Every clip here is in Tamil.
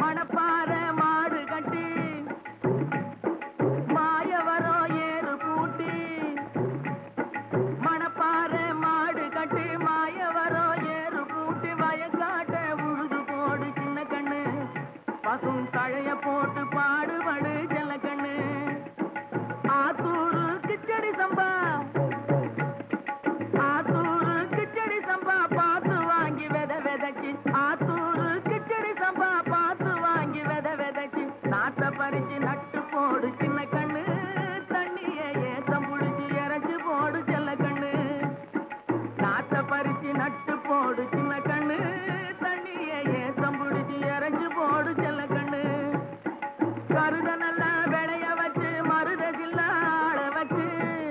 மணப்பாற மாடு கட்டி மாயவரம் ஏறு பூட்டி மணப்பாற மாடு கட்டி மாயவரம் ஏறு பூட்டி வயக்காட்ட உழுது போடு சின்ன கண்ணு பசும் தழைய போட்டு பாடுபடு செல்ல கண்ணு ஆத்தூரு கிச்சடி சம்பா ஆத்தூரு கிச்சடி சம்பா பார்த்து வாங்கி வித விதைச்சு ஆத்தூரு கிச்சடி சம்பா பார்த்து வாங்கி வித விதைச்சு நாத்த பறிச்சு நட்டு போடு சின்ன கண்ணு தண்ணிய ஏத்தம் புடிச்சு இறச்சு போடு செல்ல கண்ணு நாத்த பறிச்சு நட்டு போடு சின்ன கண்ணு தண்ணிய ஏத்தம் புடிச்சு இறச்சு போடு செல்ல கண்ணு கருத நல்லா விளைய வச்சு மருத சில்லாள வச்சு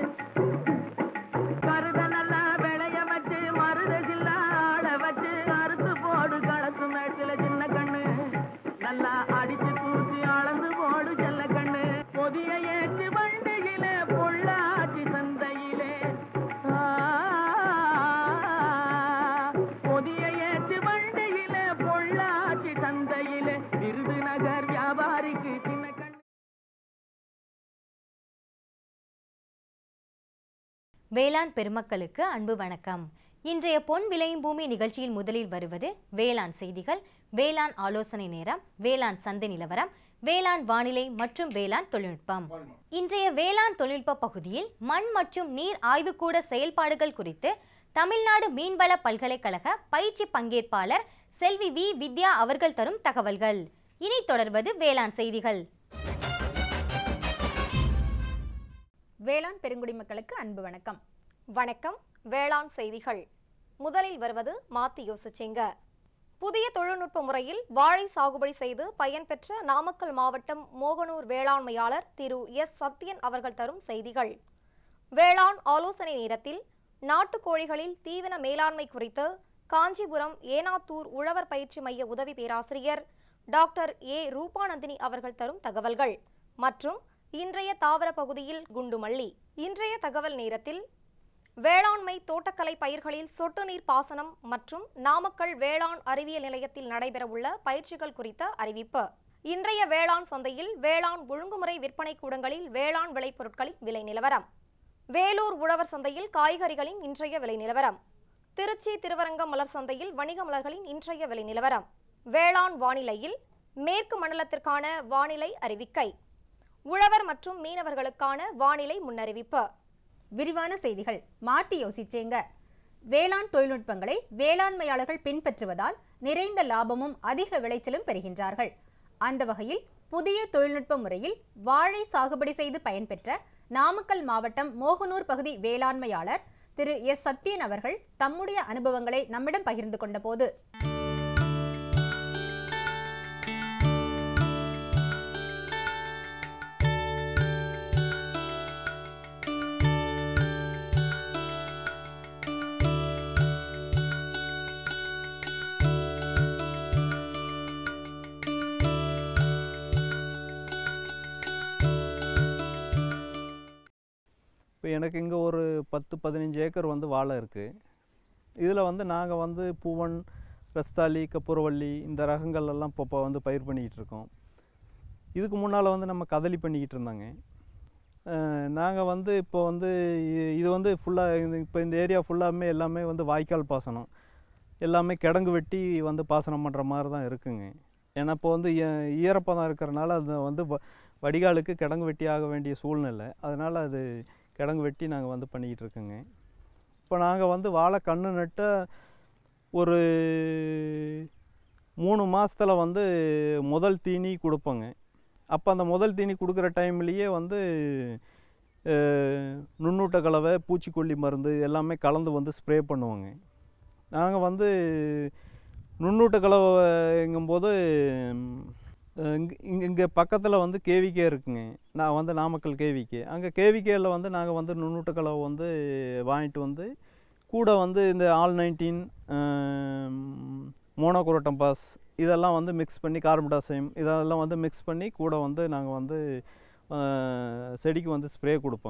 கருத நல்லா விளைய வச்சு மருத சில்லாள வச்சு அறுத்து போடு களத்து மேட்டில சின்ன கண்ணு நல்லா அடிச்சு தூக்கி அளந்து போடு செல்ல கண்ணு பொதிய ஏற்று வண்டியில பொள்ளாச்சி சந்தையிலே ஆ, பொதிய ஏற்று வண்டியில பொள்ளாச்சி சந்தையிலே விருதுநகர் வியாபாரிக்கு சின்ன கண்ணு வேளாண் பெருமக்களுக்கு அன்பு வணக்கம் இன்றைய பொன் விளையும் பூமி நிகழ்ச்சியில் முதலில் வருவது வேளாண் செய்திகள் வேளாண் ஆலோசனை நேரம் வேளாண் சந்தை நிலவரம் வேளாண் வானிலை மற்றும் வேளாண் தொழில்நுட்பம் இன்றைய வேளாண் தொழில்நுட்ப பகுதியில் மண் மற்றும் நீர் ஆய்வுக்கூட செயல்பாடுகள் குறித்து தமிழ்நாடு மீன்வள பல்கலைக்கழக பயிற்சி பங்கேற்பாளர் செல்வி வி வித்யா அவர்கள் தரும் தகவல்கள் இனி தொடர்வது வேளாண் செய்திகள் வேளாண் பெருங்குடி மக்களுக்கு அன்பு வணக்கம் வணக்கம் வேளாண் செய்திகள் முதலில் வருவது மாத்தி யோசிச்சிங்க புதிய தொழில்நுட்ப முறையில் வாழை சாகுபடி செய்து பயன்பெற்ற நாமக்கல் மாவட்டம் மோகனூர் வேளாண்மையாளர் திரு எஸ் சத்யன் அவர்கள் தரும் செய்திகள் வேளாண் ஆலோசனை நேரத்தில் நாட்டுக்கோழிகளில் தீவன மேலாண்மை குறித்து காஞ்சிபுரம் ஏனாத்தூர் உழவர் பயிற்சி மைய உதவி பேராசிரியர் டாக்டர் ஏ ரூபானந்தினி அவர்கள் தரும் தகவல்கள் மற்றும் இன்றைய தாவர பகுதியில் குண்டுமல்லி இன்றைய தகவல் நேரத்தில் வேளாண்மை தோட்டக்கலை பயிர்களில் சொட்டு நீர் பாசனம் மற்றும் நாமக்கல் வேளாண் அறிவியல் நிலையத்தில் நடைபெறவுள்ள பயிற்சிகள் குறித்த அறிவிப்பு இன்றைய வேளாண் சந்தையில் வேளாண் ஒழுங்குமுறை விற்பனை கூடங்களில் வேளாண் விளைபொருட்களின் விலை நிலவரம் வேலூர் உழவர் சந்தையில் காய்கறிகளின் இன்றைய விலை நிலவரம் திருச்சி திருவரங்கம் மலர் சந்தையில் வணிக மலர்களின் இன்றைய விலை நிலவரம் வேளாண் வானிலையில் மேற்கு மண்டலத்திற்கான வானிலை அறிவிக்கை உழவர் மற்றும் மீனவர்களுக்கான வானிலை முன்னறிவிப்பு விரிவான செய்திகள் மாத்தி யோசிச்சேங்க வேளாண் தொழில்நுட்பங்களை வேளாண்மையாளர்கள் பின்பற்றுவதால் நிறைந்த லாபமும் அதிக விளைச்சலும் பெறுகின்றார்கள் அந்த வகையில் புதிய தொழில்நுட்ப முறையில் வாழை சாகுபடி செய்து பயன்பெற்ற நாமக்கல் மாவட்டம் மோகனூர் பகுதி வேளாண்மையாளர் திரு எஸ் சத்யன் அவர்கள் தம்முடைய அனுபவங்களை நம்மிடம் பகிர்ந்து கொண்ட போது இப்போ எனக்கு இங்கே ஒரு பத்து பதினஞ்சு ஏக்கர் வந்து வாழை இருக்குது இதில் வந்து நாங்கள் வந்து பூவன் ரஸ்தாலி கற்பூரவள்ளி இந்த ரகங்கள் எல்லாம் இப்போ இப்போ வந்து பயிர் பண்ணிக்கிட்டு இருக்கோம் இதுக்கு முன்னால் வந்து நம்ம கதலி பண்ணிக்கிட்டு இருந்தாங்க நாங்கள் வந்து இப்போ வந்து இ- இது வந்து ஃபுல்லாக இது இப்போ இந்த ஏரியா ஃபுல்லாமே எல்லாமே வந்து வாய்க்கால் பாசனம் எல்லாமே கிடங்கு வெட்டி வந்து பாசனம் பண்ணுற மாதிரி தான் இருக்குங்க ஏன்னா இப்போ வந்து ஈ- ஈரப்பதம் இருக்கிறனால அது வந்து வ- வடிகாலுக்கு கிடங்கு வெட்டி ஆக வேண்டிய சூழ்நிலை அதனால் அது கிடங்கு வெட்டி நாங்கள் வந்து பண்ணிக்கிட்டு இருக்கோங்க இப்போ நாங்கள் வந்து வாழை கன்று நட்ட ஒரு மூணு மாசத்துல வந்து முதல் தீனி கொடுப்போங்க அப்போ அந்த முதல் தீனி கொடுக்குற டைம்லேயே வந்து அஹ், நுண்ணூட்ட கலவை பூச்சிக்கொல்லி மருந்து எல்லாமே கலந்து வந்து ஸ்ப்ரே பண்ணுவோங்க நாங்கள் வந்து நுண்ணூட்ட கலவைங்கும்போது இங்கே இங்கே பக்கத்தில் வந்து கேவிகே இருக்குங்க நான் வந்து நாமக்கல் கேவிகே அங்கே கேவிகேயில் வந்து நாங்கள் வந்து நுண்ணூட்ட கலவை வந்து வாங்கிட்டு வந்து கூட வந்து இந்த ஆல் நைன்டீன் மோனோகுரோட்டம் பாஸ் இதெல்லாம் வந்து மிக்ஸ் பண்ணி கார்பன்டாசைம் இதெல்லாம் வந்து மிக்ஸ் பண்ணி கூட வந்து நாங்கள் வந்து அஹ், செடிக்கு வந்து ஸ்ப்ரே கொடுப்போங்க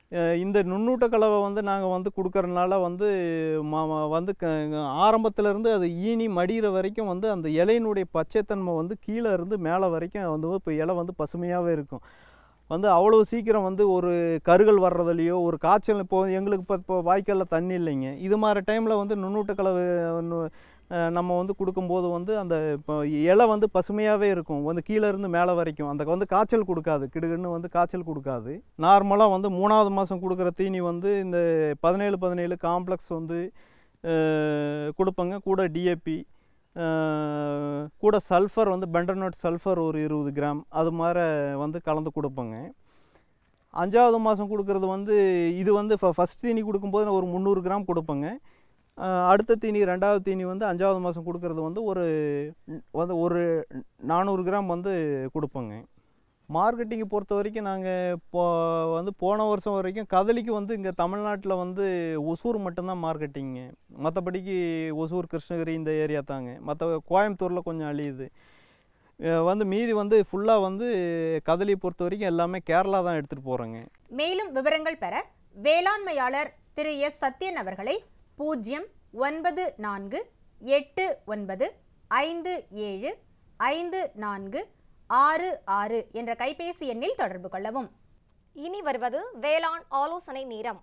அஹ் இந்த நுண்ணூட்ட கலவை வந்து நாங்கள் வந்து கொடுக்கறனால வந்து ம- ம- வந்து க ஆரம்பத்துலேருந்து அது ஈனி மடிகிற வரைக்கும் வந்து அந்த இலையினுடைய பச்சைத்தன்மை வந்து கீழே இருந்து மேலே வரைக்கும் வந்து இப்போ இலை வந்து பசுமையாகவே இருக்கும் வந்து அவ்வளோ சீக்கிரம் வந்து ஒரு கருகள் வர்றதுலையோ ஒரு காய்ச்சல் இப்போ எங்களுக்கு இப்போ இப்போ வாய்க்காலில் தண்ணி இல்லைங்க இது மாதிரி டைமில் வந்து நுண்ணூட்ட கலவை நு- அஹ் நம்ம வந்து கொடுக்கும்போது வந்து அந்த இப்போ இலை வந்து பசுமையாகவே இருக்கும் வந்து கீழே இருந்து மேலே வரைக்கும் அந்த வந்து காய்ச்சல் கொடுக்காது கிடுகிடுன்னு வந்து காய்ச்சல் கொடுக்காது நார்மலாக வந்து மூணாவது மாதம் கொடுக்குற தீனி வந்து இந்த பதினேழு பதினேழு காம்ப்ளெக்ஸ் வந்து அஹ், கொடுப்பங்க கூட டிஏபி கூட சல்ஃபர் வந்து பெண்டர்நோட் சல்ஃபர் ஒரு இருபது கிராம் அது மாதிரி வந்து கலந்து கொடுப்பங்க அஞ்சாவது மாதம் கொடுக்குறது வந்து இது வந்து ஃபஸ்ட் தீனி கொடுக்கும்போது நான் ஒரு முந்நூறு கிராம் கொடுப்பேங்க அஹ் அடுத்த தீனி ரெண்டாவது தீனி வந்து அஞ்சாவது மாதம் கொடுக்கறது வந்து ஒரு வந்து ஒரு நானூறு கிராம் வந்து கொடுப்போங்க மார்க்கெட்டிங்கை பொறுத்த வரைக்கும் நாங்கள் இப்போ வந்து போன வருஷம் வரைக்கும் கதலிக்கு வந்து இங்கே தமிழ்நாட்டில் வந்து ஒசூர் மட்டும்தான் மார்க்கெட்டிங்கு மற்றபடிக்கு ஒசூர் கிருஷ்ணகிரி இந்த ஏரியா தாங்க மற்ற கோயம்புத்தூரில் கொஞ்சம் அழியுது அஹ் வந்து மீதி வந்து ஃபுல்லாக வந்து கதலியை பொறுத்த வரைக்கும் எல்லாமே கேரளா தான் எடுத்துகிட்டு போகிறோங்க மேலும் விவரங்கள் பெற வேளாண்மையாளர் திரு எஸ் சத்யன் அவர்களை பூஜ்ஜியம் ஒன்பது நான்கு எட்டு ஒன்பது ஐந்து ஏழு ஐந்து நான்கு ஆறு ஆறு என்ற கைபேசி எண்ணில் தொடர்பு கொள்ளவும் இனி வருவது வேளாண் ஆலோசனை நேரம்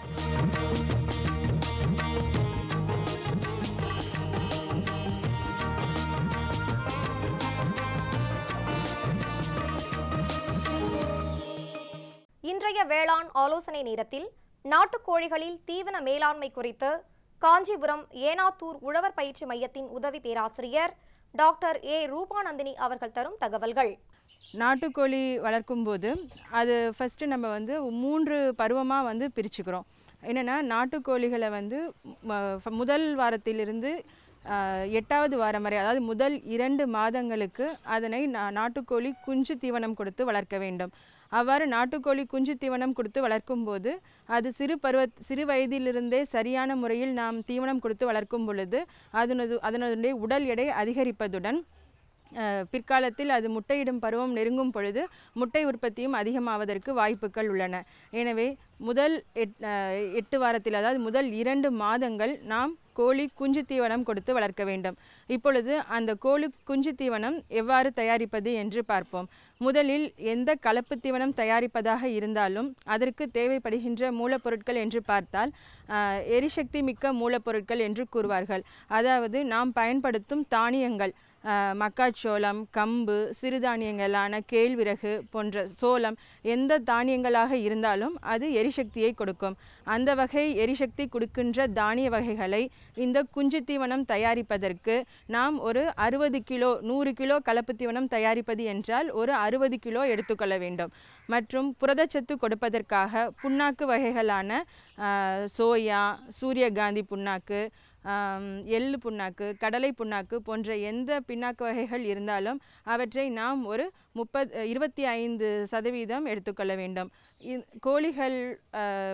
இன்றைய வேளாண் ஆலோசனை நேரத்தில் நாட்டுக்கோழிகளில் தீவன மேலாண்மை குறித்து காஞ்சிபுரம் ஏனாத்தூர் உழவர் பயிற்சி மையத்தின் உதவி பேராசிரியர் டாக்டர் ஏ ரூபாநந்தினி அவர்கள் தரும் தகவல்கள் நாட்டுக்கோழி வளர்க்கும்போது அது ஃபஸ்ட்டு நம்ம வந்து மூன்று பருவமாக வந்து பிரிச்சுக்கிறோம் என்னென்னா நாட்டுக்கோழிகளை வந்து ம- ஃப- முதல் வாரத்திலிருந்து ஆஹ், எட்டாவது வாரம் வரை அதாவது முதல் இரண்டு மாதங்களுக்கு அதனை நா- நாட்டுக்கோழி குஞ்சு தீவனம் கொடுத்து வளர்க்க வேண்டும் அவ்வாறு நாட்டுக்கோழி குஞ்சு தீவனம் கொடுத்து வளர்க்கும்போது அது சிறு பருவ சிறு வயதிலிருந்தே சரியான முறையில் நாம் தீவனம் கொடுத்து வளர்க்கும் பொழுது அதனது அதனுடைய உடல் எடை அதிகரிப்பதுடன் அஹ், பிற்காலத்தில் அது முட்டையிடும் பருவம் நெருங்கும் பொழுது முட்டை உற்பத்தியும் அதிகமாவதற்கு வாய்ப்புகள் உள்ளன எனவே முதல் எட் அஹ், எட்டு வாரத்தில் அதாவது முதல் இரண்டு மாதங்கள் நாம் கோழி குஞ்சு தீவனம் கொடுத்து வளர்க்க வேண்டும் இப்பொழுது அந்த கோழி குஞ்சு தீவனம் எவ்வாறு தயாரிப்பது என்று பார்ப்போம் முதலில் எந்த கலப்பு தீவனம் தயாரிப்பதாக இருந்தாலும் அதற்கு தேவைப்படுகின்ற மூலப்பொருட்கள் என்று பார்த்தால் அஹ், எரிசக்தி மிக்க மூலப்பொருட்கள் என்று கூறுவார்கள் அதாவது நாம் பயன்படுத்தும் தானியங்கள் அஹ், மக்காச்சோளம் கம்பு சிறுதானியங்களான கேழ்விறகு போன்ற சோளம் எந்த தானியங்களாக இருந்தாலும் அது எரிசக்தியை கொடுக்கும் அந்த வகை எரிசக்தி கொடுக்கின்ற தானிய வகைகளை இந்த குஞ்சு தீவனம் தயாரிப்பதற்கு நாம் ஒரு அறுபது கிலோ நூறு கிலோ கலப்பு தீவனம் தயாரிப்பது என்றால் ஒரு அறுபது கிலோ எடுத்துக்கொள்ள வேண்டும் மற்றும் புரதச்சத்து கொடுப்பதற்காக புண்ணாக்கு வகைகளான அஹ், சோயா சூரியகாந்தி புண்ணாக்கு ஆம், எள்ளு புண்ணாக்கு கடலை புண்ணாக்கு போன்ற எந்த பிண்ணாக்கு வகைகள் இருந்தாலும் அவற்றை நாம் ஒரு முப்பத் இருபத்தி ஐந்து சதவீதம் எடுத்துக்கொள்ள வேண்டும் இ- கோழிகள் அஹ்,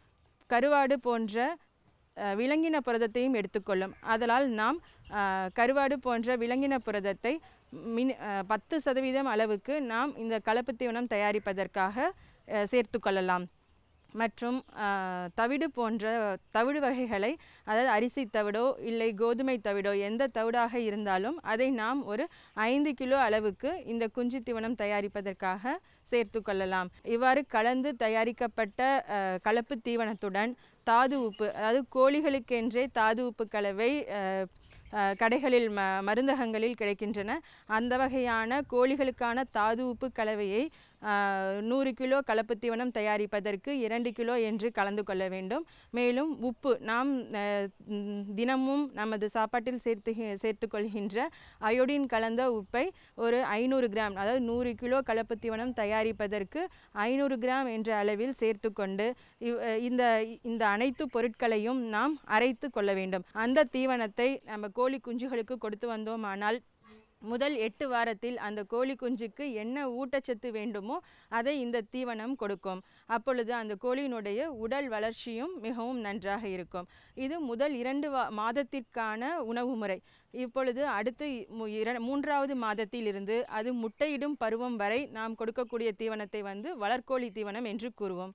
கருவாடு போன்ற அஹ், விலங்கின புரதத்தையும் எடுத்துக்கொள்ளும் அதனால் நாம் அஹ், கருவாடு போன்ற விலங்கின புரதத்தை மின் அஹ், பத்து சதவீதம் அளவுக்கு நாம் இந்த கலப்பு தீவனம் தயாரிப்பதற்காக அஹ், சேர்த்துக்கொள்ளலாம் மற்றும் ஆஹ், தவிடு போன்ற தவிடு வகைகளை அதாவது அரிசி தவிடோ இல்லை கோதுமை தவிடோ எந்த தவிடாக இருந்தாலும் அதை நாம் ஒரு ஐந்து கிலோ அளவுக்கு இந்த குஞ்சு தீவனம் தயாரிப்பதற்காக சேர்த்து கொள்ளலாம் இவ்வாறு கலந்து தயாரிக்கப்பட்ட ஆஹ், கலப்பு தீவனத்துடன் தாது உப்பு அதாவது கோழிகளுக்கென்றே தாது உப்பு கலவை ஆஹ், ஆஹ், கடைகளில் ம மருந்தகங்களில் கிடைக்கின்றன அந்த வகையான கோழிகளுக்கான தாது உப்பு கலவையை ஆஹ், நூறு கிலோ கலப்பு தீவனம் தயாரிப்பதற்கு இரண்டு கிலோ என்று கலந்து கொள்ள வேண்டும் மேலும் உப்பு நாம் ஆஹ், ம், தினமும் நமது சாப்பாட்டில் சேர்த்து சேர்த்துக்கொள்கின்ற அயோடின் கலந்த உப்பை ஒரு ஐநூறு கிராம் அதாவது நூறு கிலோ கலப்பு தீவனம் தயாரிப்பதற்கு ஐநூறு கிராம் என்ற அளவில் சேர்த்துக்கொண்டு இவ்- அஹ், இந்த இந்த அனைத்து பொருட்களையும் நாம் அரைத்து கொள்ள வேண்டும் அந்த தீவனத்தை நம்ம கோழி குஞ்சுகளுக்கு கொடுத்து வந்தோமானால் முதல் எட்டு வாரத்தில் அந்த கோழி குஞ்சுக்கு என்ன ஊட்டச்சத்து வேண்டுமோ அதை இந்த தீவனம் கொடுக்கும் அப்பொழுது அந்த கோழியினுடைய உடல் வளர்ச்சியும் மிகவும் நன்றாக இருக்கும் இது முதல் இரண்டு வா மாதத்திற்கான உணவு முறை இப்பொழுது அடுத்து மு- இர- மூன்றாவது மாதத்திலிருந்து அது முட்டையிடும் பருவம் வரை நாம் கொடுக்கக்கூடிய தீவனத்தை வந்து வளர்க்கோழி தீவனம் என்று கூறுவோம்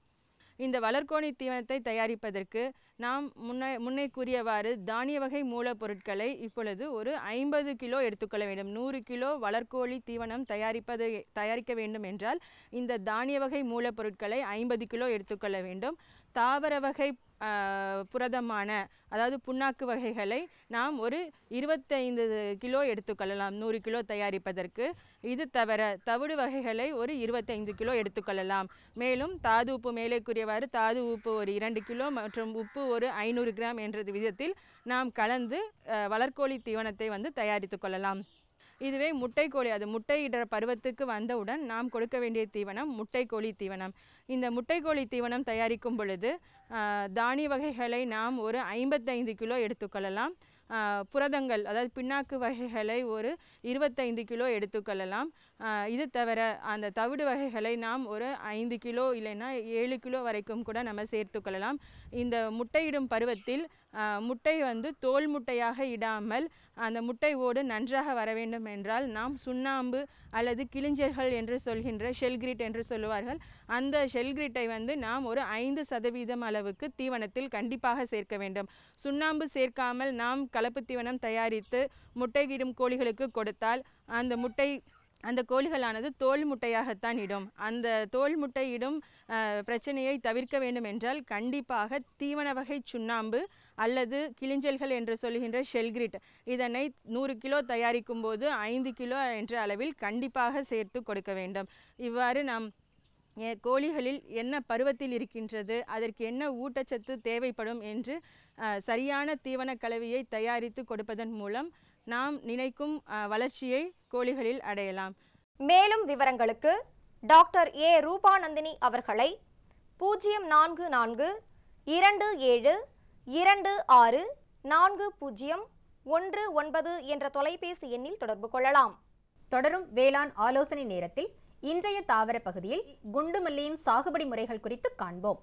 இந்த வளர்க்கோணி தீவனத்தை தயாரிப்பதற்கு நாம் முன்னே முன்னே கூறியவாறு தானிய வகை மூலப்பொருட்களை இப்பொழுது ஒரு ஐம்பது கிலோ எடுத்துக்கொள்ள வேண்டும் நூறு கிலோ வளர்க்கோழி தீவனம் தயாரிப்பது தயாரிக்க வேண்டும் என்றால் இந்த தானிய வகை மூலப்பொருட்களை ஐம்பது கிலோ எடுத்துக்கொள்ள வேண்டும் தாவர வகை ஆஹ், புரதமான அதாவது புண்ணாக்கு வகைகளை நாம் ஒரு இருபத்தைந்து கிலோ எடுத்துக்கொள்ளலாம் நூறு கிலோ தயாரிப்பதற்கு இது தவிர தவிடு வகைகளை ஒரு இருபத்தைந்து கிலோ எடுத்துக்கொள்ளலாம் மேலும் தாது உப்பு மேலே கூறியவாறு தாது உப்பு ஒரு இரண்டு கிலோ மற்றும் உப்பு ஒரு ஐநூறு கிராம் என்ற விதத்தில் நாம் கலந்து அஹ், வளர்க்கோழி தீவனத்தை வந்து தயாரித்து கொள்ளலாம் இதுவே முட்டைக்கோழி அது முட்டையிடுற பருவத்துக்கு வந்தவுடன் நாம் கொடுக்க வேண்டிய தீவனம் முட்டைக்கோழி தீவனம் இந்த முட்டைக்கோழி தீவனம் தயாரிக்கும் பொழுது ஆஹ், தானிய வகைகளை நாம் ஒரு ஐம்பத்தைந்து கிலோ எடுத்துக்கொள்ளலாம் ஆஹ், புரதங்கள் அதாவது பிண்ணாக்கு வகைகளை ஒரு இருபத்தைந்து கிலோ எடுத்துக்கொள்ளலாம் ஆஹ், இது தவிர அந்த தவிடு வகைகளை நாம் ஒரு ஐந்து கிலோ இல்லைன்னா ஏழு கிலோ வரைக்கும் கூட நம்ம சேர்த்துக்கொள்ளலாம் இந்த முட்டையிடும் பருவத்தில் ஆஹ், முட்டை வந்து தோல் முட்டையாக இடாமல் அந்த முட்டை ஓடு நன்றாக வர வேண்டும் என்றால் நாம் சுண்ணாம்பு அல்லது கிளிஞ்சல்கள் என்று சொல்கின்ற ஷெல்கிரிட் என்று சொல்லுவார்கள் அந்த ஷெல்கிரிட்டை வந்து நாம் ஒரு ஐந்து சதவீதம் அளவுக்கு தீவனத்தில் கண்டிப்பாக சேர்க்க வேண்டும் சுண்ணாம்பு சேர்க்காமல் நாம் கலப்பு தீவனம் தயாரித்து முட்டையிடும் கோழிகளுக்கு கொடுத்தால் அந்த முட்டை அந்த கோழிகளானது தோல் முட்டையாகத்தான் இடும் அந்த தோல் முட்டை இடும் அஹ், பிரச்சனையை தவிர்க்க வேண்டும் என்றால் கண்டிப்பாக தீவன வகை சுண்ணாம்பு அல்லது கிளிஞ்சல்கள் என்று சொல்கின்ற ஷெல்கிரிட் இதனை நூறு கிலோ தயாரிக்கும் போது ஐந்து கிலோ என்ற அளவில் கண்டிப்பாக சேர்த்து கொடுக்க வேண்டும் இவ்வாறு நாம் எ- கோழிகளில் என்ன பருவத்தில் இருக்கின்றது அதற்கு என்ன ஊட்டச்சத்து தேவைப்படும் என்று அஹ், சரியான தீவன கலவையை தயாரித்து கொடுப்பதன் மூலம் நாம் நினைக்கும் அஹ், வளர்ச்சியை கோழிகளில் அடையலாம் மேலும் விவரங்களுக்கு டாக்டர் ஏ ரூபாநந்தினி அவர்களை பூஜ்ஜியம் நான்கு நான்கு இரண்டு ஏழு இரண்டு ஆறு நான்கு பூஜ்ஜியம் ஒன்று ஒன்பது என்ற தொலைபேசி எண்ணில் தொடர்பு கொள்ளலாம் தொடரும் வேளாண் ஆலோசனை நேரத்தில் இன்றைய தாவர பகுதியில் குண்டுமல்லியின் சாகுபடி முறைகள் குறித்து காண்போம்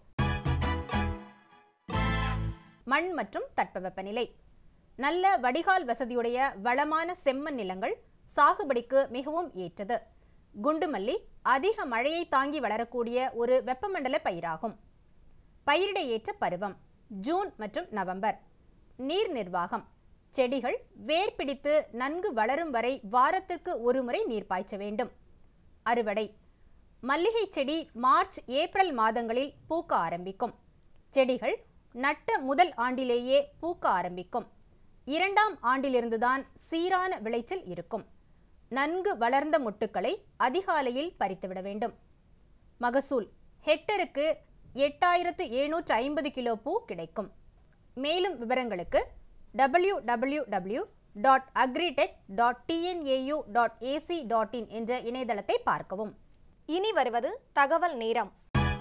மண் மற்றும் தட்பவெப்பநிலை நல்ல வடிகால் வசதியுடைய வளமான செம்மண் நிலங்கள் சாகுபடிக்கு மிகவும் ஏற்றது குண்டுமல்லி அதிக மழையை தாங்கி வளரக்கூடிய ஒரு வெப்பமண்டல பயிராகும் பயிரிட ஏற்ற பருவம் ஜூன் மற்றும் நவம்பர் நீர் நிர்வாகம் செடிகள் வேர் பிடித்து நன்கு வளரும் வரை வாரத்திற்கு ஒருமுறை நீர் பாய்ச்ச வேண்டும் அறுவடை மல்லிகை செடி மார்ச் ஏப்ரல் மாதங்களில் பூக்க ஆரம்பிக்கும் செடிகள் நட்ட முதல் ஆண்டிலேயே பூக்க ஆரம்பிக்கும் இரண்டாம் ஆண்டிலிருந்துதான் சீரான விளைச்சல் இருக்கும் நன்கு வளர்ந்த மொட்டுக்களை அதிகாலையில் பறித்துவிட வேண்டும் மகசூல் ஹெக்டருக்கு எட்டாயிரத்து எழுநூற்று ஐம்பது கிலோ பூ கிடைக்கும் மேலும் விவரங்களுக்கு W W W dot agritech dot TNAU dot AC dot in என்ற இணையதளத்தை பார்க்கவும் இனி வருவது தகவல் நேரம்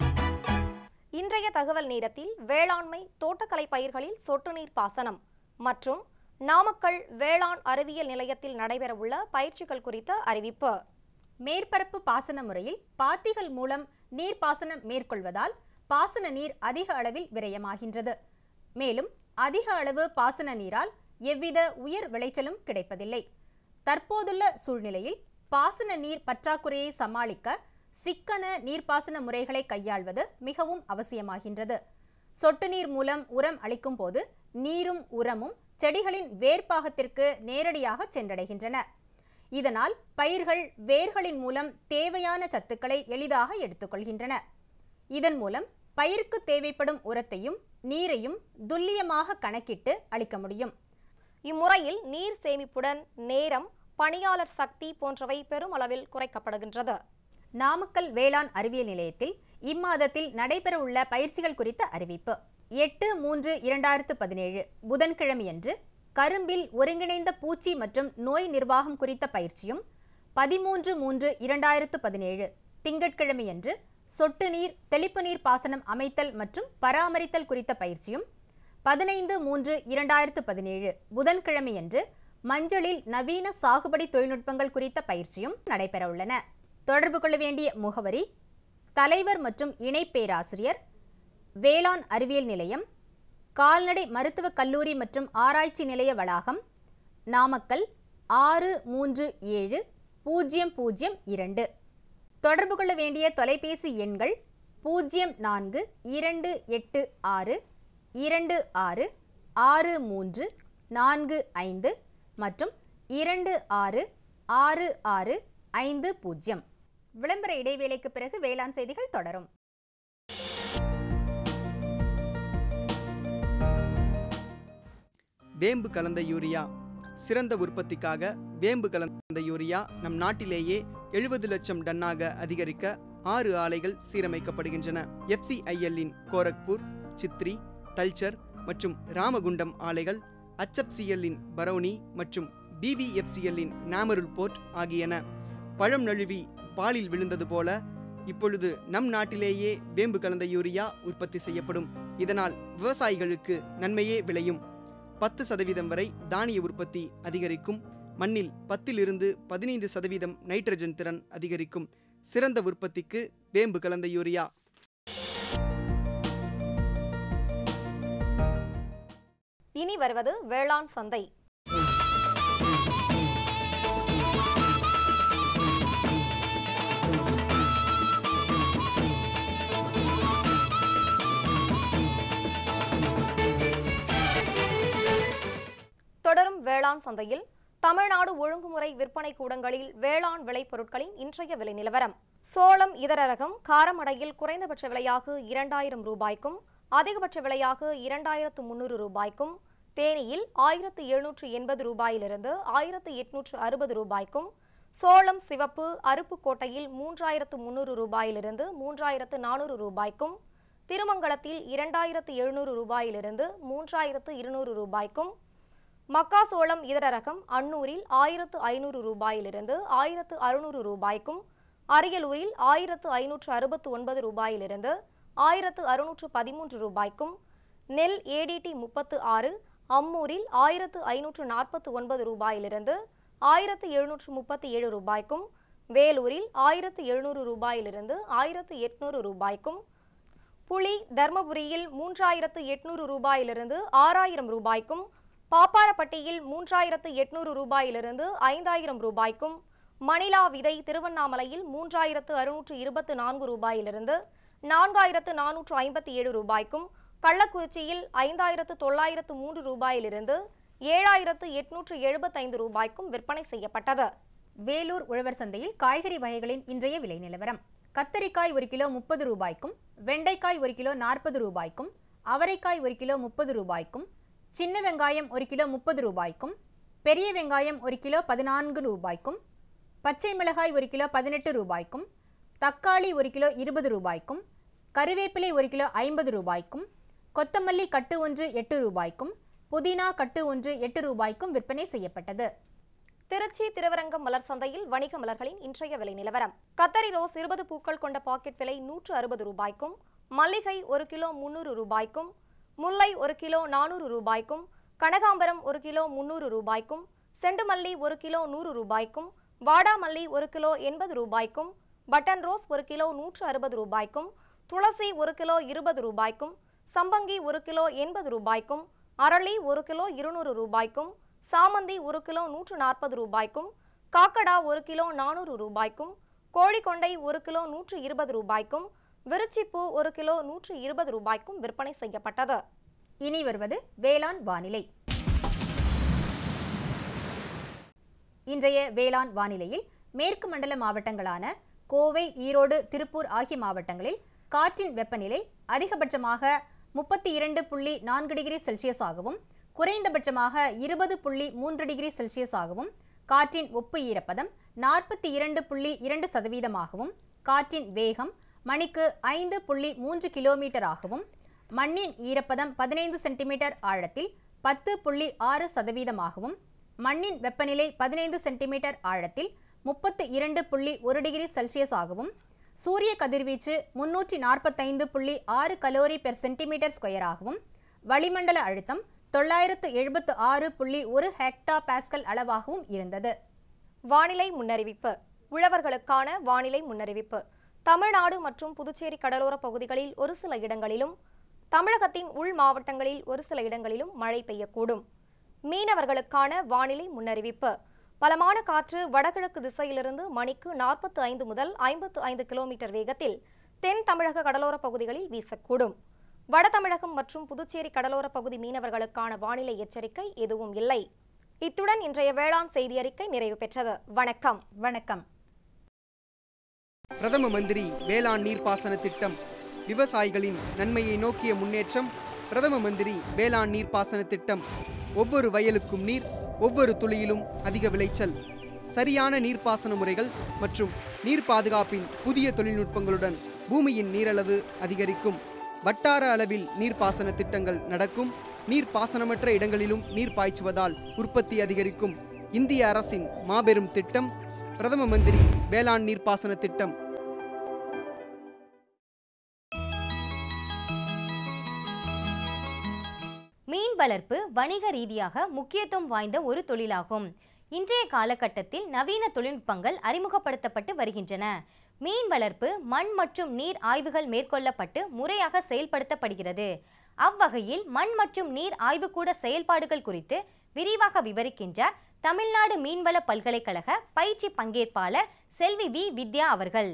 இன்றைய தகவல் நேரத்தில் வேளாண்மை தோட்டக்கலை பயிர்களில் சொட்டு நீர் பாசனம் மற்றும் நாமக்கல் வேளாண் அறிவியல் நிலையத்தில் நடைபெறவுள்ள பயிற்சிகள் குறித்த அறிவிப்பு மேற்பரப்பு பாசன முறையில் பாத்திகள் மூலம் நீர்ப்பாசனம் மேற்கொள்வதால் பாசன நீர் அதிக அளவில் விரயமாகின்றது மேலும் அதிக அளவு பாசன நீரால் எவ்வித உயர் விளைச்சலும் கிடைப்பதில்லை தற்போதுள்ள சூழ்நிலையில் பாசன நீர் பற்றாக்குறையை சமாளிக்க சிக்கன நீர்ப்பாசன முறைகளை கையாள்வது மிகவும் அவசியமாகின்றது சொட்டு நீர் மூலம் உரம் அளிக்கும் போது நீரும் உரமும் செடிகளின் வேர்ப்பாகத்திற்கு நேரடியாக சென்றடைகின்றன இதனால் பயிர்கள் வேர்களின் மூலம் தேவையான சத்துக்களை எளிதாக எடுத்துக்கொள்கின்றன இதன் மூலம் பயிருக்கு தேவைப்படும் உரத்தையும் நீரையும் துல்லியமாக கணக்கிட்டு அளிக்க முடியும் இம்முறையில் நீர் சேமிப்புடன் நேரம் பணியாளர் சக்தி போன்றவை பெருமளவில் குறைக்கப்படுகின்றது நாமக்கல் வேளாண் அறிவியல் நிலையத்தில் இம்மாதத்தில் நடைபெறவுள்ள பயிற்சிகள் குறித்த அறிவிப்பு எட்டு மூன்று இரண்டாயிரத்து பதினேழு புதன்கிழமையன்று கரும்பில் ஒருங்கிணைந்த பூச்சி மற்றும் நோய் நிர்வாகம் குறித்த பயிற்சியும் பதிமூன்று மூன்று இரண்டாயிரத்து பதினேழு திங்கட்கிழமையன்று சொட்டு நீர் தெளிப்பு நீர் பாசனம் அமைத்தல் மற்றும் பராமரித்தல் குறித்த பயிற்சியும் பதினைந்து மூன்று இரண்டாயிரத்து பதினேழு புதன்கிழமையன்று மஞ்சளில் நவீன சாகுபடி தொழில்நுட்பங்கள் குறித்த பயிற்சியும் நடைபெறவுள்ளன தொடர்பு கொள்ள வேண்டிய முகவரி தலைவர் மற்றும் இணை பேராசிரியர் வேளாண் அறிவியல் நிலையம் கால்நடை மருத்துவக் கல்லூரி மற்றும் ஆராய்ச்சி நிலைய வளாகம் நாமக்கல் ஆறு மூன்று ஏழு பூஜ்ஜியம் பூஜ்ஜியம் இரண்டு தொடர்பு கொள்ள வேண்டிய தொலைபேசி எண்கள் பூஜ்ஜியம் நான்கு இரண்டு எட்டு ஆறு இரண்டு ஆறு ஆறு மூன்று நான்கு ஐந்து மற்றும் இரண்டு ஆறு ஆறு ஆறு ஐந்து பூஜ்ஜியம் விளம்பர இடைவேளைக்கு பிறகு வேளாண் செய்திகள் தொடரும் வேம்பு கலந்த யூரியா சிறந்த உற்பத்திக்காக வேம்பு கலந்த யூரியா நம் நாட்டிலேயே எழுபது லட்சம் டன்னாக அதிகரிக்க ஆறு ஆலைகள் சீரமைக்கப்படுகின்றன எஃப்சிஐஎல்லின் கோரக்பூர் சித்ரி தல்ச்சர் மற்றும் ராமகுண்டம் ஆலைகள் HFCL-இன் பரௌனி மற்றும் பிபிஎஃப்சிஎல்லின் நாமருல் போர்ட் ஆகியன பழம் நழுவி பாலில் விழுந்தது போல இப்பொழுது நம் நாட்டிலேயே வேம்பு கலந்த யூரியா உற்பத்தி செய்யப்படும் இதனால் விவசாயிகளுக்கு நன்மையே விளையும் பத்து சதவீதம் வரை தானிய உற்பத்தி அதிகரிக்கும் மண்ணில் பத்திலிருந்து பதினைந்து சதவீதம் நைட்ரஜன் திறன் அதிகரிக்கும் சிறந்த உற்பத்திக்கு வேம்பு கலந்த யூரியா இனி வருவது வேளாண் சந்தை தொடரும் வேளாண் சந்தையில் தமிழ்நாடு ஒழுங்குமுறை விற்பனை கூடங்களில் வேளாண் விளைபொருட்களின் இன்றைய விலை நிலவரம் சோளம் இதர ரகம் காரமடையில் குறைந்தபட்ச விலையாக இரண்டாயிரம் ரூபாய்க்கும் அதிகபட்ச விலையாக இரண்டாயிரத்து முன்னூறு ரூபாய்க்கும் தேனியில் ஆயிரத்து எழுநூற்று எண்பது ரூபாயிலிருந்து ஆயிரத்து எட்நூற்று அறுபது ரூபாய்க்கும் சோளம் சிவப்பு அருப்புக்கோட்டையில் மூன்றாயிரத்து முன்னூறு ரூபாயிலிருந்து மூன்றாயிரத்து நானூறு ரூபாய்க்கும் திருமங்கலத்தில் இரண்டாயிரத்து எழுநூறு ரூபாயிலிருந்து மூன்றாயிரத்து இருநூறு ரூபாய்க்கும் மக்காசோளம் இதர ரகம் அன்னூரில் ஆயிரத்து ஐநூறு ரூபாயிலிருந்து ஆயிரத்து அறுநூறு ரூபாய்க்கும் அரியலூரில் ஆயிரத்து ஐநூற்று அறுபத்து ஒன்பது ரூபாயிலிருந்து ஆயிரத்து அறுநூற்று பதிமூன்று ரூபாய்க்கும் நெல் ஏடிடி முப்பத்து ஆறு அம்மூரில் ஆயிரத்து ஐநூற்று நாற்பத்து ஒன்பது ரூபாயிலிருந்து ஆயிரத்து எழுநூற்று முப்பத்தி ஏழு ரூபாய்க்கும் வேலூரில் ஆயிரத்து எழுநூறு ரூபாயிலிருந்து ஆயிரத்து எட்நூறு ரூபாய்க்கும் புளி தர்மபுரியில் மூன்றாயிரத்து எட்நூறு ரூபாயிலிருந்து ஆறாயிரம் ரூபாய்க்கும் பாப்பாரப்பட்டியில் மூன்றாயிரத்து எட்நூறு ரூபாயிலிருந்து ஐந்தாயிரம் ரூபாய்க்கும் மணிலா விதை திருவண்ணாமலையில் மூன்றாயிரத்து அறுநூற்று இருபத்து நான்கு ரூபாயிலிருந்து நான்காயிரத்து நானூற்று ஐம்பத்தி ஏழு ரூபாய்க்கும் கள்ளக்குறிச்சியில் ஐந்தாயிரத்து தொள்ளாயிரத்து மூன்று ரூபாயிலிருந்து ஏழாயிரத்து எட்நூற்று எழுபத்தைந்து ரூபாய்க்கும் விற்பனை செய்யப்பட்டது வேலூர் உழவர் சந்தையில் காய்கறி வகைகளின் இன்றைய விலை நிலவரம் கத்தரிக்காய் ஒரு கிலோ முப்பது ரூபாய்க்கும் வெண்டைக்காய் ஒரு கிலோ நாற்பது ரூபாய்க்கும் அவரைக்காய் ஒரு கிலோ முப்பது ரூபாய்க்கும் சின்ன வெங்காயம் ஒரு கிலோ முப்பது ரூபாய்க்கும் பெரிய வெங்காயம் ஒரு கிலோ பதினான்கு ரூபாய்க்கும் பச்சை மிளகாய் ஒரு கிலோ பதினெட்டு ரூபாய்க்கும் தக்காளி ஒரு கிலோ இருபது ரூபாய்க்கும் கருவேப்பிலை ஒரு கிலோ ஐம்பது ரூபாய்க்கும் கொத்தமல்லி கட்டு ஒன்று எட்டு ரூபாய்க்கும் புதினா கட்டு ஒன்று எட்டு ரூபாய்க்கும் விற்பனை செய்யப்பட்டது திருச்சி திருவரங்கம் மலர் சந்தையில் வணிக மலர்களின் இன்றைய விலை நிலவரம் கத்தரி ரோஸ் இருபது பூக்கள் கொண்ட பாக்கெட் விலை நூற்று அறுபது ரூபாய்க்கும் மல்லிகை ஒரு கிலோ முன்னூறு ரூபாய்க்கும் முல்லை ஒரு கிலோ நானூறு ரூபாய்க்கும் கனகாம்பரம் ஒரு கிலோ முன்னூறு ரூபாய்க்கும் செண்டுமல்லி ஒரு கிலோ நூறு ரூபாய்க்கும் வாடாமல்லி ஒரு கிலோ எண்பது ரூபாய்க்கும் பட்டன் ரோஸ் ஒரு கிலோ நூற்று அறுபது ரூபாய்க்கும் துளசி ஒரு கிலோ இருபது ரூபாய்க்கும் சம்பங்கி ஒரு கிலோ எண்பது ரூபாய்க்கும் அரளி ஒரு கிலோ இருநூறு ரூபாய்க்கும் சாமந்தி ஒரு கிலோ நூற்று நாற்பது ரூபாய்க்கும் காக்கடா ஒரு கிலோ நானூறு ரூபாய்க்கும் கோழிக்கொண்டை ஒரு கிலோ நூற்று இருபது ரூபாய்க்கும் விருச்சிப்பூ ஒரு கிலோ நூற்று இருபது ரூபாய்க்கும் விற்பனை செய்யப்பட்டது இனி வருவது வேளாண் வானிலை இன்றைய வேளாண் வானிலையில் மேற்கு மண்டல மாவட்டங்களான கோவை ஈரோடு திருப்பூர் ஆகிய மாவட்டங்களில் காற்றின் வெப்பநிலை அதிகபட்சமாக முப்பத்தி இரண்டு புள்ளி நான்கு டிகிரி செல்சியஸ் ஆகவும் குறைந்தபட்சமாக இருபது புள்ளி மூன்று டிகிரி செல்சியஸ் ஆகவும் காற்றின் ஒப்பு ஈரப்பதம் நாற்பத்தி இரண்டு புள்ளி இரண்டு சதவீதமாகவும் காற்றின் வேகம் மணிக்கு ஐந்து புள்ளி மூன்று கிலோமீட்டர் ஆகவும் மண்ணின் ஈரப்பதம் பதினைந்து சென்டிமீட்டர் ஆழத்தில் பத்து புள்ளி ஆறு சதவீதமாகவும் மண்ணின் வெப்பநிலை பதினைந்து சென்டிமீட்டர் ஆழத்தில் முப்பத்து இரண்டு புள்ளி ஒரு டிகிரி செல்சியஸ் ஆகவும் சூரிய கதிர்வீச்சு முன்னூற்றி நாற்பத்தைந்து புள்ளி ஆறு கலோரி பெர் சென்டிமீட்டர் ஸ்கொயராகவும் வளிமண்டல அழுத்தம் தொள்ளாயிரத்து எழுபத்து ஆறு புள்ளி ஒரு ஹெக்டா பாஸ்கல் அளவாகவும் இருந்தது வானிலை முன்னறிவிப்பு உழவர்களுக்கான வானிலை முன்னறிவிப்பு தமிழ்நாடு மற்றும் புதுச்சேரி கடலோர பகுதிகளில் ஒரு சில இடங்களிலும் தமிழகத்தின் உள் மாவட்டங்களில் ஒரு சில இடங்களிலும் மழை பெய்யக்கூடும் மீனவர்களுக்கான வானிலை முன்னறிவிப்பு பலமான காற்று வடகிழக்கு திசையிலிருந்து மணிக்கு நாற்பத்து ஐந்து முதல் ஐம்பத்து ஐந்து கிலோமீட்டர் வேகத்தில் தென் தமிழக கடலோர பகுதிகளில் வீசக்கூடும் வட தமிழகம் மற்றும் புதுச்சேரி கடலோர பகுதி மீனவர்களுக்கான வானிலை எச்சரிக்கை எதுவும் இல்லை இத்துடன் இன்றைய வேளாண் செய்தி அறிக்கை நிறைவு பெற்றது வணக்கம் வணக்கம் பிரதம மந்திரி வேளாண் நீர்ப்பாசன திட்டம் விவசாயிகளின் நன்மையை நோக்கிய முன்னேற்றம் பிரதம மந்திரி வேளாண் நீர்ப்பாசன திட்டம் ஒவ்வொரு வயலுக்கும் நீர் ஒவ்வொரு துளியிலும் அதிக விளைச்சல் சரியான நீர்ப்பாசன முறைகள் மற்றும் நீர் பாதுகாப்பின் புதிய தொழில்நுட்பங்களுடன் பூமியின் நீரளவு அதிகரிக்கும் வட்டார அளவில் நீர்ப்பாசன திட்டங்கள் நடக்கும் நீர் பாசனமற்ற இடங்களிலும் நீர் பாய்ச்சுவதால் உற்பத்தி அதிகரிக்கும் இந்திய அரசின் மாபெரும் திட்டம் பிரதம மந்திரி வேளாண் நீர்ப்பாசன திட்டம் மீன் வளர்ப்பு வணிக ரீதியாக முக்கியத்துவம் வாய்ந்த ஒரு தொழிலாகும் இன்றைய காலகட்டத்தில் நவீன தொழில்நுட்பங்கள் அறிமுகப்படுத்தப்பட்டு வருகின்றன மீன் வளர்ப்பு மண் மற்றும் நீர் ஆய்வுகள் மேற்கொள்ளப்பட்டு முறையாக செயல்படுத்தப்படுகிறது அவ்வகையில் மண் மற்றும் நீர் ஆய்வுக்கூட செயல்பாடுகள் குறித்து விரிவாக விவரிக்கின்றார் தமிழ்நாடு மீன்வள பல்கலைக்கழக பயிற்சி பங்கேற்பாளர் செல்வி வி வித்யா அவர்கள்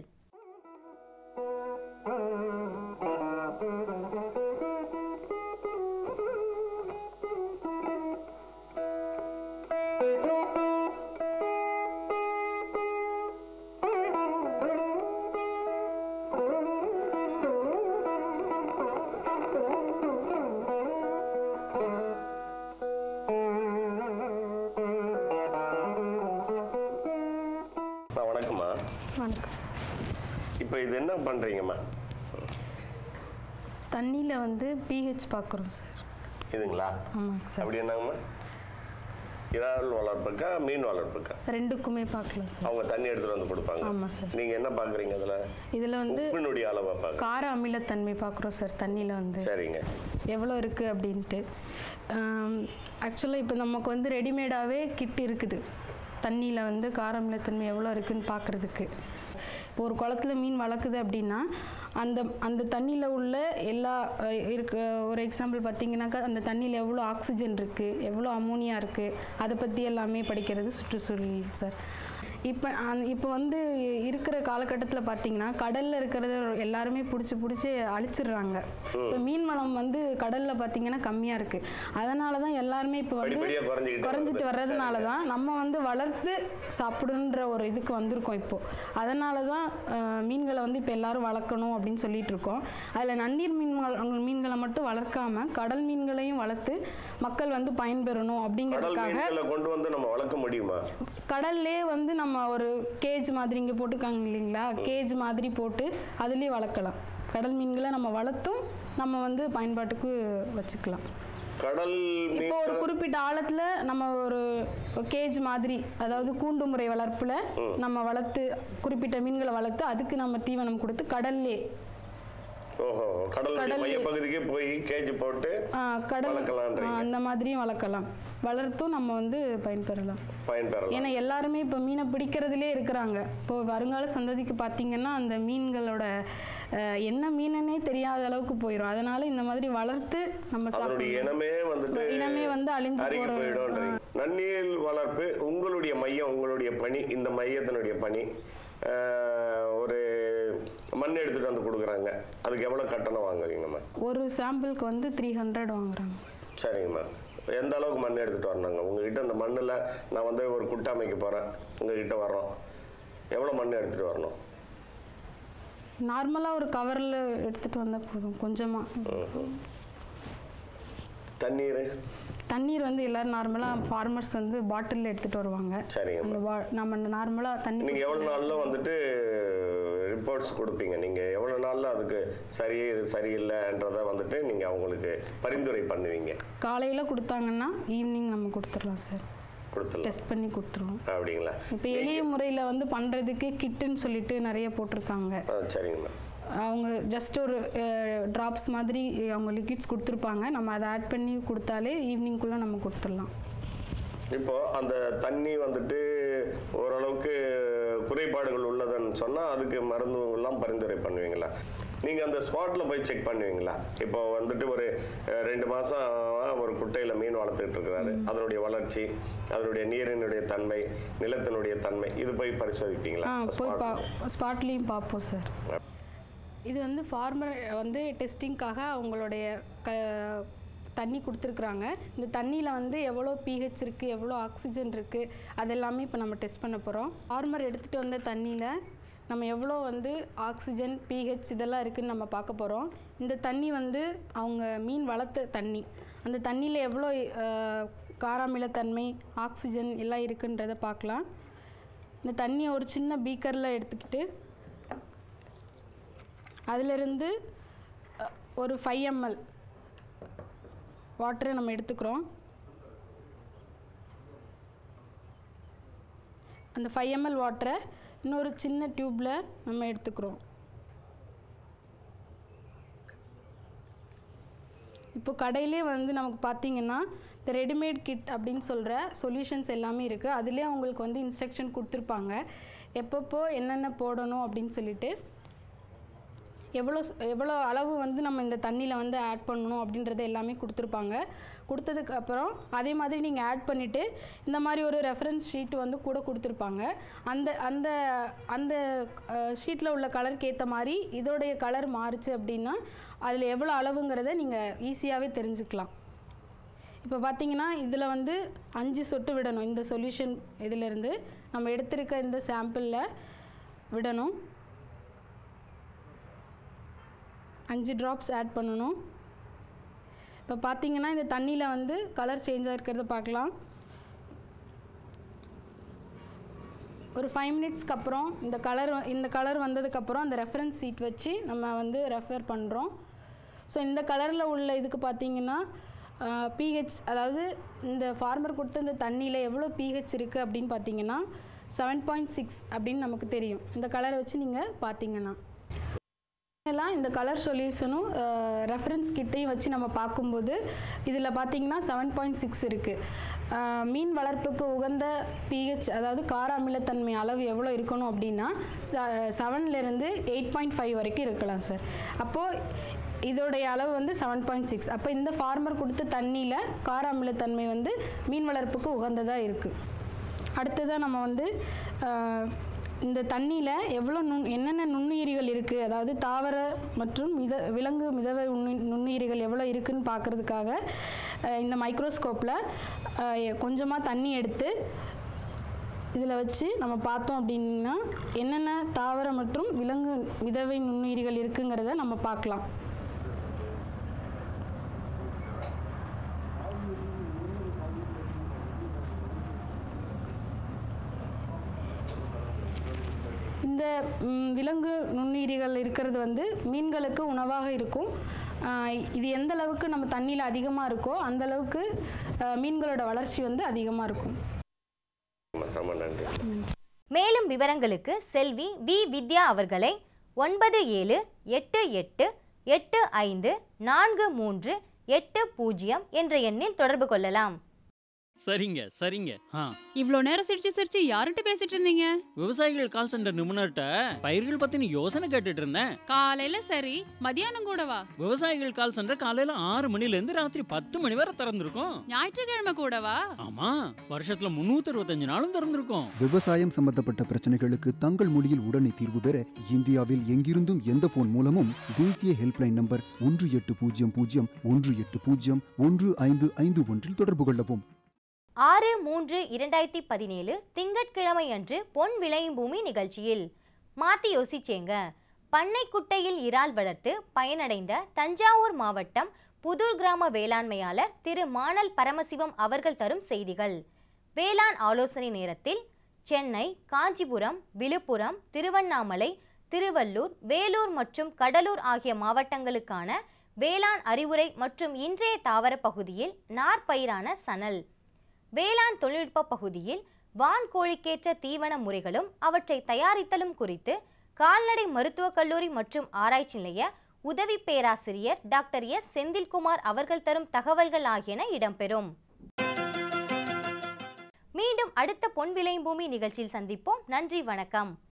அம்மா வணக்கம்மா வணக்கம் இப்போ இது என்ன பண்ணுறீங்கம்மா தண்ணியில் வந்து பிஹெச் பார்க்குறோம் சார் இதுங்களா ஆமாங்க சார் அப்படி என்னங்கம்மா இறால் வளர்ப்புக்கா மீன் வளர்ப்புக்கா ரெண்டுக்குமே பார்க்கலாம் சார் அவங்க தண்ணி எடுத்துகிட்டு வந்து கொடுப்பாங்க ஆமாம் சார் நீங்கள் என்ன பார்க்குறீங்க அதில் இதில் வந்து உப்பினுடைய அளவை பார்க்க கார அமிலத்தன்மை பார்க்குறோம் சார் தண்ணியில் வந்து சரிங்க எவ்வளோ இருக்குது அப்படின்ட்டு ஆக்சுவலாக இப்போ நமக்கு வந்து ரெடிமேடாகவே கிட் இருக்குது தண்ணியில் வந்து கார அமிலத்தன்மை எவ்வளோ இருக்குன்னு பார்க்குறதுக்கு இப்போ ஒரு குளத்துல மீன் வளர்க்குது அப்படின்னா அந்த அந்த தண்ணியில் உள்ள எல்லா அஹ், இருக்கு ஒரு எக்ஸாம்பிள் பார்த்தீங்கன்னாக்கா அந்த தண்ணியில் எவ்வளோ ஆக்சிஜன் இருக்குது எவ்வளோ அமோனியா இருக்குது அதை பற்றி எல்லாமே படிக்கிறது சுற்றுச்சூழல் சார் இப்போ இப்போ வந்து இருக்கிற காலகட்டத்தில் பார்த்தீங்கன்னா கடலில் இருக்கிறத எல்லாருமே பிடிச்சி பிடிச்சி அழிச்சிடுறாங்க இப்போ மீன் வளம் வந்து கடலில் பார்த்தீங்கன்னா கம்மியாக இருக்குது அதனால தான் எல்லாருமே இப்போ வந்து படிப்படியா குறைஞ்சிக்கிட்டே குறைஞ்சிட்டு வருது. வர்றதுனால சரிங்க. தான் நம்ம வந்து வளர்த்து சாப்பிடுன்ற ஒரு இதுக்கு வந்திருக்கோம் இப்போ அதனால தான் அஹ், மீன்களை வந்து இப்போ எல்லாரும் வளர்க்கணும் அப்படின்னு சொல்லிட்டு இருக்கோம் அதில் நன்னீர் மீன் வள- மீன்களை மட்டும் வளர்க்காம கடல் மீன்களையும் வளர்த்து மக்கள் வந்து பயன்பெறணும் கடல் அப்படிங்கிறதுக்காக மீன்களை கொண்டு வந்து நம்ம வளர்க்க முடியுமா கடல்லே வந்து நம்ம ஒரு கேஜ் மாதிரி இங்கே போட்டிருக்காங்க இல்லைங்களா கேஜ் மாதிரி போட்டு அதுலேயே வளர்க்கலாம் கடல் மீன்களை நம்ம வளர்த்தும் நம்ம வந்து பயன்பாட்டுக்கு வச்சுக்கலாம் கடல் இப்போ ஒரு மீன் குறிப்பிட்ட ஆழத்துல நம்ம ஒரு கேஜ் மாதிரி அதாவது கூண்டு முறை வளர்ப்புல நம்ம வளர்த்து குறிப்பிட்ட மீன்களை வளர்த்து அதுக்கு நம்ம தீவனம் கொடுத்து கடல்லே ஓஹோ கடல் கடல் மையப்பகுதிக்கு போய் கேஜ் போட்டு ஆ, கடல் வளர்க்கலான்றீங்க. ஆ, அந்த மாதிரியும் வளர்க்கலாம் வளர்த்தும் நம்ம வந்து பயன்பெறலாம் பயன்பெறலாம் ஏன்னா எல்லாருமே இப்போ மீனை பிடிக்கிறதுலே இருக்கிறாங்க இப்போ வருங்கால சந்ததிக்கு பார்த்தீங்கன்னா அந்த மீன்களோட அஹ், என்ன மீனுன்னே தெரியாத அளவுக்கு போயிடும் அதனால இந்த மாதிரி வளர்த்து நம்ம அதனுடைய சாப்பிடணும் இனமே வந்துட்டு இனமே வந்து அழிஞ்சு அருகி போற போயிடும்ன்றீங்க நன்னீர் வளர்ப்பு உங்களுடைய மையம் உங்களுடைய பணி இந்த மையத்தினுடைய பணி ஆஹ், ஒரு மண் எடுத்துட்டு வந்து கொடுக்குறாங்க அதுக்கு எவ்வளோ கட்டணம் வாங்குறீங்கம்மா ஒரு சாம்பிளுக்கு வந்து த்ரீ ஹண்ட்ரட் வாங்குறாங்க சரிங்கம்மா எந்த அளவுக்கு மண் எடுத்துட்டு வரணுங்க உங்ககிட்ட அந்த மண்ணில் நான் வந்து ஒரு குட்டை அமைக்க போகிறேன் உங்ககிட்ட வர்றோம் எவ்வளோ மண் எடுத்துட்டு வரணும் நார்மலாக ஒரு கவரில் எடுத்துட்டு வந்தால் போதும் கொஞ்சமாக தண்ணீர் தண்ணீர் வந்து எல்லாரும் நார்மலாக ஃபார்மர்ஸ் வந்து பாட்டிலில் எடுத்துட்டு வருவாங்க சரிங்கம்மா அந்த வா- நம்ம நார்மலாக தண்ணி நீங்கள் எவ்வளோ நாளில் வந்துட்டு ரிப்போர்ட்ஸ் கொடுப்பீங்க நீங்கள் எவ்வளோ நாளில் அதுக்கு சரி இது சரியில்லைன்றதை வந்துட்டு நீங்கள் அவங்களுக்கு பரிந்துரை பண்ணுவீங்க காலையில் கொடுத்தாங்கன்னா ஈவினிங் நம்ம கொடுத்துடலாம் சார் கொடுத்துடலாம் டெஸ்ட் பண்ணி கொடுத்துருவோம் அப்படிங்களா இப்போ எளிய முறையில் வந்து பண்ணுறதுக்கு கிட்டுன்னு சொல்லிட்டு நிறைய போட்டிருக்காங்க ஆ சரிங்கம்மா அவங்க ஜஸ்ட் ஒரு ட்ராப்ஸ் மாதிரி அவங்க லிக்விட்ஸ் கொடுத்துருப்பாங்க நம்ம அதை ஆட் பண்ணி கொடுத்தாலே ஈவினிங்குள்ளே நம்ம கொடுத்துடலாம் இப்போ அந்த தண்ணி வந்துட்டு ஓரளவுக்கு குறைபாடுகள் உள்ளதுன்னு சொன்னால் அதுக்கு மருந்து எல்லாம் பரிந்துரை பண்ணுவீங்களா நீங்கள் அந்த ஸ்பாட்டில் போய் செக் பண்ணுவீங்களா இப்போ வந்துட்டு ஒரு அஹ், ரெண்டு மாதம் ஒரு குட்டையில் மீன் வளர்த்துட்டு இருக்கிறாரு அதனுடைய வளர்ச்சி அதனுடைய நீரினுடைய தன்மை நிலத்தினுடைய தன்மை இது போய் பரிசோதிப்பீங்களா ஆ போய் பா spot ல? ஸ்பாட்லேயும் பார்ப்போம் சார் இது வந்து ஃபார்மர் வந்து டெஸ்டிங்க்காக அவங்களுடைய க தண்ணி கொடுத்துருக்குறாங்க இந்த தண்ணியில் வந்து எவ்வளோ பிஹெச் இருக்குது எவ்வளோ ஆக்சிஜன் இருக்குது அதெல்லாமே இப்போ நம்ம டெஸ்ட் பண்ண போகிறோம் ஃபார்மர் எடுத்துகிட்டு வந்த தண்ணியில் நம்ம எவ்வளோ வந்து ஆக்சிஜன் பிஹெச் இதெல்லாம் இருக்குதுன்னு நம்ம பார்க்க போகிறோம் இந்த தண்ணி வந்து அவங்க மீன் வளர்த்த தண்ணி அந்த தண்ணியில் எவ்வளோ அஹ், காராமிலத்தன்மை ஆக்சிஜன் எல்லாம் இருக்குன்றதை பார்க்கலாம் இந்த தண்ணியை ஒரு சின்ன பீக்கரில் எடுத்துக்கிட்டு அதிலிருந்து அஹ், ஒரு ஃபைவ் எம்எல் வாட்டரை நம்ம எடுத்துக்கிறோம் அந்த ஃபைவ் எம்எல் வாட்டரை இன்னொரு சின்ன டியூப்பில் நம்ம எடுத்துக்கிறோம் இப்போ கடையிலே வந்து நமக்கு பார்த்தீங்கன்னா இந்த ரெடிமேட் கிட் அப்படின்னு சொல்கிற சொல்யூஷன்ஸ் எல்லாமே இருக்குது அதுலேயே அவங்களுக்கு வந்து இன்ஸ்ட்ரக்ஷன் கொடுத்துருப்பாங்க எப்பப்போ என்னென்ன போடணும் அப்படின்னு சொல்லிட்டு எவ்வளோ ஸ்- எவ்வளோ அளவு வந்து நம்ம இந்த தண்ணியில் வந்து ஆட் பண்ணணும் அப்படின்றத எல்லாமே கொடுத்துருப்பாங்க கொடுத்ததுக்கு அப்புறம் அதே மாதிரி நீங்கள் ஆட் பண்ணிவிட்டு இந்த மாதிரி ஒரு ரெஃபரன்ஸ் ஷீட் வந்து கூட கொடுத்துருப்பாங்க அந்த அந்த அந்த ஷீட்டில் உள்ள கலருக்கு ஏற்ற மாதிரி இதோடைய கலர் மாறுச்சு அப்படின்னா அதில் எவ்வளோ அளவுங்கிறத நீங்கள் ஈஸியாகவே தெரிஞ்சுக்கலாம் இப்போ பார்த்தீங்கன்னா இதில் வந்து அஞ்சு சொட்டு விடணும் இந்த சொல்யூஷன் இதிலிருந்து நம்ம எடுத்திருக்க இந்த சாம்பிளில் விடணும் அஞ்சு ட்ராப்ஸ் ஆட் பண்ணணும் இப்போ பார்த்தீங்கன்னா இந்த தண்ணியில் வந்து கலர் சேஞ்ச் ஆகிருக்கிறத பார்க்கலாம் ஒரு ஃபைவ் மினிட்ஸ்க்கு அப்புறம் இந்த கலர் இந்த கலர் வந்ததுக்கப்புறம் அந்த ரெஃபரன்ஸ் சீட் வச்சு நம்ம வந்து ரெஃபர் பண்ணுறோம் ஸோ இந்த கலரில் உள்ள இதுக்கு பார்த்தீங்கன்னா பிஹெச் அதாவது இந்த ஃபார்மர் கொடுத்த இந்த தண்ணியில் எவ்வளோ பிஹெச் இருக்குது அப்படின்னு பார்த்தீங்கன்னா செவன் பாயிண்ட் சிக்ஸ் அப்படின்னு நமக்கு தெரியும் இந்த கலரை வச்சு நீங்கள் பார்த்தீங்கன்னா எல்லாம் இந்த கலர் சொல்யூஷனும் ரெஃபரன்ஸ் கிட்டையும் வச்சு நம்ம பார்க்கும்போது இதில் பார்த்தீங்கன்னா செவன் பாயிண்ட் சிக்ஸ் இருக்குது மீன் வளர்ப்புக்கு உகந்த பிஹெச் அதாவது கார அமிலத்தன்மை அளவு எவ்வளோ இருக்கணும் அப்படின்னா செவன்லேருந்து எயிட் பாயிண்ட் ஃபைவ் வரைக்கும் இருக்கலாம் சார் அப்போது இதோடைய அளவு வந்து செவன் பாயிண்ட் சிக்ஸ் அப்போ இந்த ஃபார்மர் கொடுத்த தண்ணியில் கார அமிலத்தன்மை வந்து மீன் வளர்ப்புக்கு உகந்ததாக இருக்குது அடுத்ததாக நம்ம வந்து ஆஹ், இந்த தண்ணியில் எவ்வளோ நுண் என்னென்ன நுண்ணுயிரிகள் இருக்குது அதாவது தாவர மற்றும் மித விலங்கு மிதவை உண்ணு நுண்ணுயிரிகள் எவ்வளோ இருக்குன்னு பார்க்குறதுக்காக இந்த மைக்ரோஸ்கோப்பில் கொஞ்சமாக தண்ணி எடுத்து இதில் வச்சு நம்ம பார்த்தோம் அப்படின்னா என்னென்ன தாவர மற்றும் விலங்கு மிதவை நுண்ணுயிரிகள் இருக்குங்கிறத நம்ம பார்க்கலாம் இந்த ம், விலங்கு நுண்ணுயிரிகள் இருக்கிறது வந்து மீன்களுக்கு உணவாக இருக்கும் ஆஹ் இது எந்த அளவுக்கு நம்ம தண்ணியில் அதிகமாக இருக்கோ அந்த அளவுக்கு ஆஹ் மீன்களோட வளர்ச்சி வந்து அதிகமாக இருக்கும் ரொம்ப நன்றி மேலும் விவரங்களுக்கு செல்வி வி வித்யா அவர்களை ஒன்பது ஏழு எட்டு எட்டு எட்டு ஐந்து நான்கு மூன்று எட்டு பூஜ்ஜியம் என்ற எண்ணில் தொடர்பு கொள்ளலாம் சரிங்க சரிங்க ஆ இவ்ளோ நேரம் சிரிச்சு சிரிச்சு யார்கிட்ட பேசிட்டு இருந்தீங்க விவசாயிகள் கால் சென்டர் நிபுணர்கிட்ட பயிர்கள் பத்தின யோசனை கேட்டுட்டு இருந்தேன் காலையில சரி மதியானம் கூடவா விவசாயிகள் கால் சென்டர் காலையில ஆறு மணில இருந்து ராத்திரி பத்து மணி வரை திறந்திருக்கும் ஞாயிற்றுக்கிழமை கூடவா ஆமா வருஷத்துல முன்னூத்தி அறுபத்தஞ்சு நாளும் திறந்திருக்கும் விவசாயம் சம்பந்தப்பட்ட பிரச்சனைகளுக்கு தங்கள் மொழியில் உடனே தீர்வு பெற இந்தியாவில் எங்கிருந்தும் எந்த போன் மூலமும் தேசிய ஹெல்ப்லைன் நம்பர் ஒன்று எட்டு பூஜ்ஜியம் பூஜ்ஜியம் ஒன்று எட்டு பூஜ்ஜியம் ஒன்று ஐந்து ஐந்து ஒன்றில் தொடர்பு கொள்ளவும் ஆறு மூன்று இரண்டாயிரத்தி பதினேழு திங்கட்கிழமை அன்று பொன் விளையும் பூமி நிகழ்ச்சியில் மாத்தி யோசிச்சேங்க பண்ணைக்குட்டையில் இறால் வளர்த்து பயனடைந்த தஞ்சாவூர் மாவட்டம் புதூர் கிராம வேளாண்மையாளர் திரு மானல் பரமசிவம் அவர்கள் தரும் செய்திகள் வேளாண் ஆலோசனை நேரத்தில் சென்னை காஞ்சிபுரம் விழுப்புரம் திருவண்ணாமலை திருவள்ளூர் வேலூர் மற்றும் கடலூர் ஆகிய மாவட்டங்களுக்கான வேளாண் அறிவுரை மற்றும் இன்றைய தாவர பகுதியில் நாற்பயிரான சணல் வேளாண் தொழில்நுட்ப பகுதியில் வான்கோழிக்கேற்ற தீவன முறைகளும் அவற்றை தயாரித்தலும் குறித்து கால்நடை மருத்துவக் கல்லூரி மற்றும் ஆராய்ச்சி நிலைய உதவி பேராசிரியர் டாக்டர் எஸ் செந்தில்குமார் அவர்கள் தரும் தகவல்கள் ஆகியன இடம்பெறும் மீண்டும் அடுத்த பொன் விளையும் பூமி நிகழ்ச்சியில் சந்திப்போம் நன்றி வணக்கம்